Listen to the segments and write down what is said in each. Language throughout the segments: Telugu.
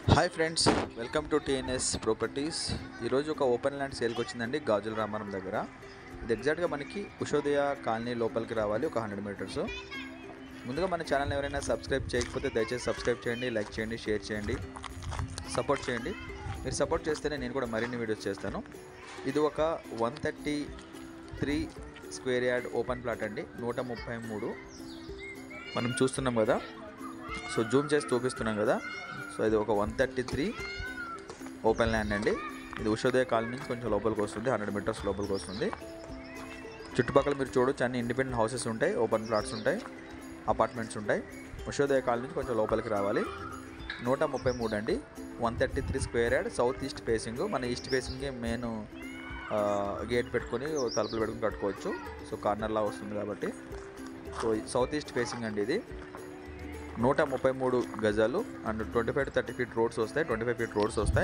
hi friends welcome to T N S properties ఈరోజు ఒక ఓపెన్ ల్యాండ్ సేల్కి వచ్చిందండి గాజుల రామారం దగ్గర ఇది ఎగ్జాక్ట్గా మనకి ఉషోదయ కాలనీ లోపలికి రావాలి ఒక హండ్రెడ్ మీటర్స్ ముందుగా మన ఛానల్ ఎవరైనా సబ్స్క్రైబ్ చేయకపోతే దయచేసి సబ్స్క్రైబ్ చేయండి లైక్ చేయండి షేర్ చేయండి సపోర్ట్ చేయండి మీరు సపోర్ట్ చేస్తేనే నేను కూడా మరిన్ని వీడియోస్ చేస్తాను ఇది ఒక one thirty three square yard open plot అండి నూట ముప్పై మూడు మనం చూస్తున్నాం కదా సో జూమ్ చేసి చూపిస్తున్నాం కదా సో ఇది ఒక one thirty three open land అండి ఇది ఉషోదయ కాలనీ నుంచి కొంచెం లోపలికి వస్తుంది హండ్రెడ్ మీటర్స్ లోపలికి వస్తుంది చుట్టుపక్కల మీరు చూడొచ్చు అన్ని ఇండిపెండెంట్ హౌసెస్ ఉంటాయి ఓపెన్ ప్లాట్స్ ఉంటాయి అపార్ట్మెంట్స్ ఉంటాయి ఉషోదయ కాలనీ నుంచి కొంచెం లోపలికి రావాలి నూట ముప్పై మూడు అండి one thirty three square yard south east facing మన ఈస్ట్ ఫేసింగ్కి మెయిన్ గేట్ పెట్టుకొని తలుపులు పెట్టుకుని కట్టుకోవచ్చు సో కార్నర్లా వస్తుంది కాబట్టి సో సౌత్ ఈస్ట్ ఫేసింగ్ అండి ఇది నూట ముప్పై మూడు గజాలు and twenty five to thirty feet roads వస్తాయి ట్వంటీ ఫైవ్ ఫీట్ రోడ్స్ వస్తాయి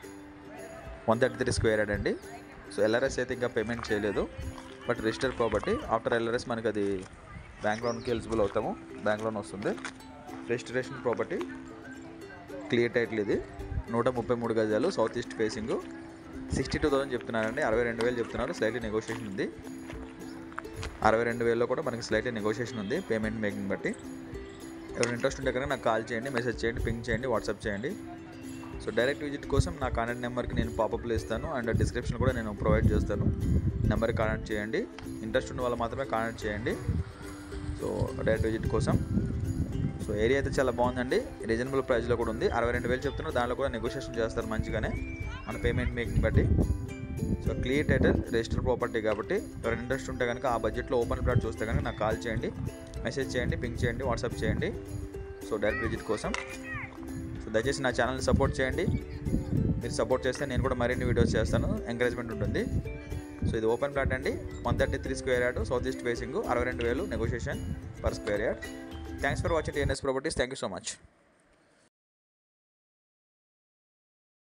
one thirty three square yard అండి సో ఎల్ఆర్ఎస్ అయితే ఇంకా పేమెంట్ చేయలేదు but register property after L R S మనకి అది బ్యాంక్ లోన్కి ఎలిజిబుల్ అవుతాము బ్యాంక్ లోన్ వస్తుంది రిజిస్ట్రేషన్ ప్రాపర్టీ క్లియర్ టైటిల్ ఇది నూట ముప్పై మూడు గజాలు south east facing sixty two thousand చెప్తున్నారండి అరవై రెండు వేలు చెప్తున్నారు స్లైట్లీ నెగోషియేషన్ ఉంది అరవై రెండు వేలలో కూడా మనకి స్లైట్లీ నెగోషియేషన్ ఉంది పేమెంట్ మేకింగ్ బట్టి ఎవరైనా ఇంట్రెస్ట్ ఉంటే కనుక నాకు కాల్ చేయండి మెసేజ్ చేయండి పింక్ చేయండి వాట్సాప్ చేయండి సో డైరెక్ట్ విజిట్ కోసం నా కాంటాక్ట్ నెంబర్కి నేను పాపప్లో ఇస్తాను అండ్ డిస్క్రిప్షన్ కూడా నేను ప్రొవైడ్ చేస్తాను నెంబర్కి కాంటాక్ట్ చేయండి ఇంట్రెస్ట్ ఉన్న వాళ్ళు మాత్రమే కాంటాక్ట్ చేయండి సో డైరెక్ట్ విజిట్ కోసం సో ఏరియా అయితే చాలా బాగుందండి రీజనబుల్ ప్రైస్లో కూడా ఉంది అరవై రెండు వేలు చెప్తున్నారు దానిలో కూడా నెగోషియేషన్ చేస్తారు మంచిగానే మన పేమెంట్ మేకింగ్ బట్టి so clear title register property కాబట్టి ఎవరైనా ఇంట్రెస్ట్ ఉంటే కనుక ఆ బడ్జెట్లో ఓపెన్ ప్లాట్ చూస్తే కనుక నాకు కాల్ చేయండి మెసేజ్ చేయండి పింక్ చేయండి వాట్సాప్ చేయండి సో డైరెక్ట్ విజిట్ కోసం సో దయచేసి నా ఛానల్ని సపోర్ట్ చేయండి మీరు సపోర్ట్ చేస్తే నేను కూడా మరిన్ని వీడియోస్ చేస్తాను ఎంకరేజ్మెంట్ ఉంటుంది సో ఇది ఓపెన్ ప్లాట్ అండి one thirty three square yard south east facing అరవై రెండు వేలు negotiation per square yard thanks for watching T N S properties thank you so much